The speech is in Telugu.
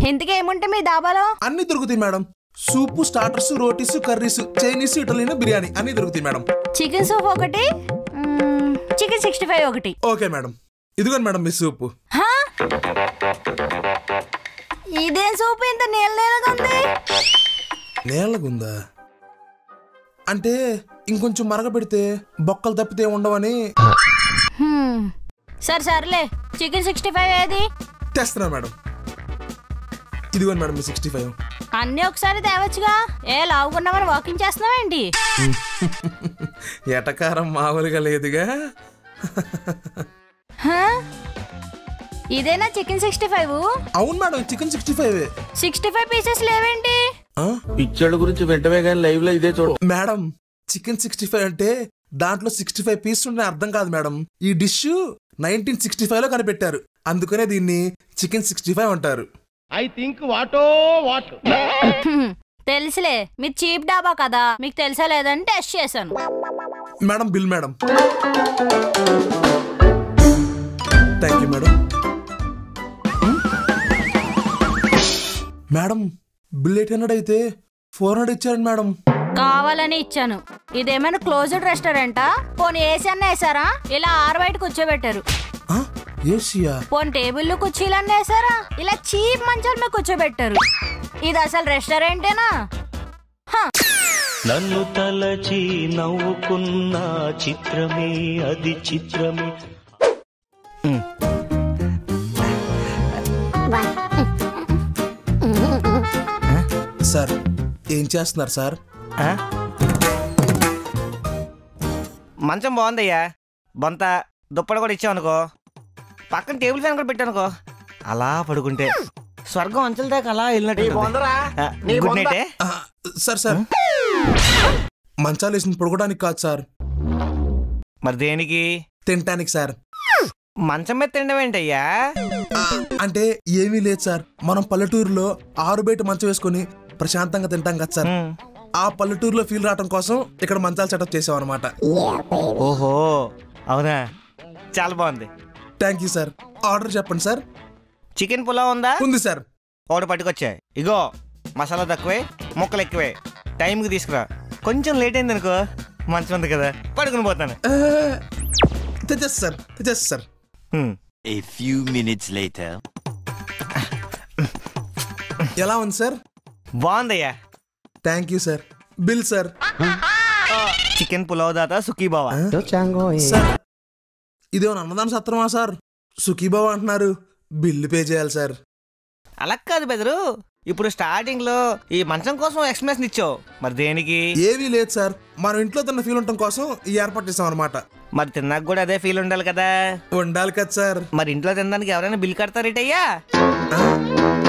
ఇంతకీ ఏముంటే మీ దాబాలో అన్ని దొరుకుతాయి madam soup starters rotis curries Chinese Italian biryani అన్ని దొరుకుతాయి మేడం చికెన్ సూప్ ఒకటి మ్మ్, చికెన్ సిక్స్టీ ఫైవ్ ఒకటి ఓకే మేడం ఇదిగోండి మేడం మీ సూపు హా? ఇదేం సూప్ ఇంత నీళ్ళ నీళ్ళగా ఉంది నేలగుందా అంటే ఇంకొంచెం మరగబెడితే బొక్కలు తప్పితే ఉండవని హ్మ్. సరే సర్లే చికెన్ సిక్స్టీ ఫైవ్ ఏది తెస్తున్నా మేడం ఇదిగోండి మేడం మీ సిక్స్టీ ఫైవ్ అన్నీ ఒకసారి తేవచ్చుగా ఏ లావుకున్నామని వాకింగ్ చేస్తున్నావేంటి ఎటకారం మామూలుగా లేదుగా హా? ఇదేనా చికెన్ సిక్స్టీ ఫైవ్ అవును madam chicken sixty five sixty five pieces లేవేంటి పిచ్చోళ్ళ గురించి వెంటనే కానీ లైవ్ లో ఇదే చూడ మేడం చికెన్ సిక్స్టీ ఫైవ్ అంటే దాంట్లో సిక్స్టీ ఫైవ్ పీస్ ఉంటే అర్థం కాదు మేడం ఈ డిష్ నైన్టీన్ సిక్స్టీ ఫైవ్ లో కనిపెట్టారు అందుకనే దీన్ని చికెన్ సిక్స్టీ ఫైవ్ అంటారు ఐ థింక్ వాటో వాట్ హ్మ్. తెలుసులే మీరు చీప్ డాబా కదా మీకు తెలుసా లేదని టెస్ట్ చేశాను madam bill madam thank you madam madam bill eight hundred అయితే ఫోర్ హండ్రెడ్ ఇచ్చారండి మేడం కావాలని ఇచ్చాను ఇదేమైనా క్లోజ్డ్ రెస్టారెంటా పోనీ ఏసీ అన్న వేసారా ఇలా ఆరు బయట కూర్చోబెట్టారు ఆ, ఏసియా పోనీ టేబుల్ కుర్చీలు అన్న వేసారా ఇలా చీప్ మంచాల మీద కూర్చోబెట్టారు ఇది అసలు రెస్టారెంటేనా హ. నన్ను తలచి నవ్వుకున్న చిత్రమే అది చిత్రమే సార్ ఏం చేస్తున్నారు సార్ మంచం బాగుందయ్యా బొంత దుప్పటి కూడా ఇచ్చావనుకో పక్కన టేబుల్ ఫ్యాన్ కూడా పెట్టానుకో అలా పడుకుంటే స్వర్గం అంచుల దాకా అలా వెళ్ళినట్టు ఆ, గుడ్ నైట్ ఏ? ఆ, సార్ సార్ మంచాలు వేసిన పడుకోవడానికి కాదు సార్ మరి దేనికి తినటానికి సార్ మంచం మీద తినడం ఏంటయ్యా ఆ, అంటే ఏమీ లేదు సార్ మనం పల్లెటూరులో ఆరు బయట మంచం వేసుకొని ప్రశాంతంగా తింటాం కదా సార్ ఉమ్. ఆ పల్లెటూరులో ఫీల్ రావడం కోసం ఇక్కడ మంచాలు సెటప్ చేసాం అనమాట ఓహో అవునా చాలా బాగుంది థ్యాంక్ యూ సార్ ఆర్డర్ చెప్పండి సార్ చికెన్ పులావ్ ఉందా ఉంది సార్ ఒకటి పట్టుకొచ్చా ఇగో మసాలా తక్కువే ముక్కలు ఎక్కువే టైంకి తీసుకురా కొంచెం లేట్ అయింది అనుకో మంచం ఉంది కదా పడుకుని పోతాను ఆ, తెచ్చేస్తా సార్ తెచ్చేస్తా సార్ హ్మ్. A few minutes later. ఎలా ఉంది సార్ బాగుందయ్యా thank you sir bill sir chicken pulao దాత సుఖీ బావా సార్ ఇదేమన్నా అన్నదాన సత్రమా సార్ సుఖీబాబు అంటున్నారు బిల్లు పే చేయాలి సార్ అలా కాదు బెదరు ఇప్పుడు స్టార్టింగ్ లో ఈ మంచం కోసం ఎక్స్ప్లెనేషన్ ఇచ్చావు మరి దేనికి ఏమీ లేదు సార్ మనం ఇంట్లో తిన్న ఫీల్ ఉండటం కోసం ఈ ఏర్పాటు చేసాం అనమాట మరి తిన్నాక కూడా అదే ఫీల్ ఉండాలి కదా ఉండాలి కదా సార్ మరి ఇంట్లో తినడానికి ఎవరైనా బిల్ కడతారేటయ్యా ఆ,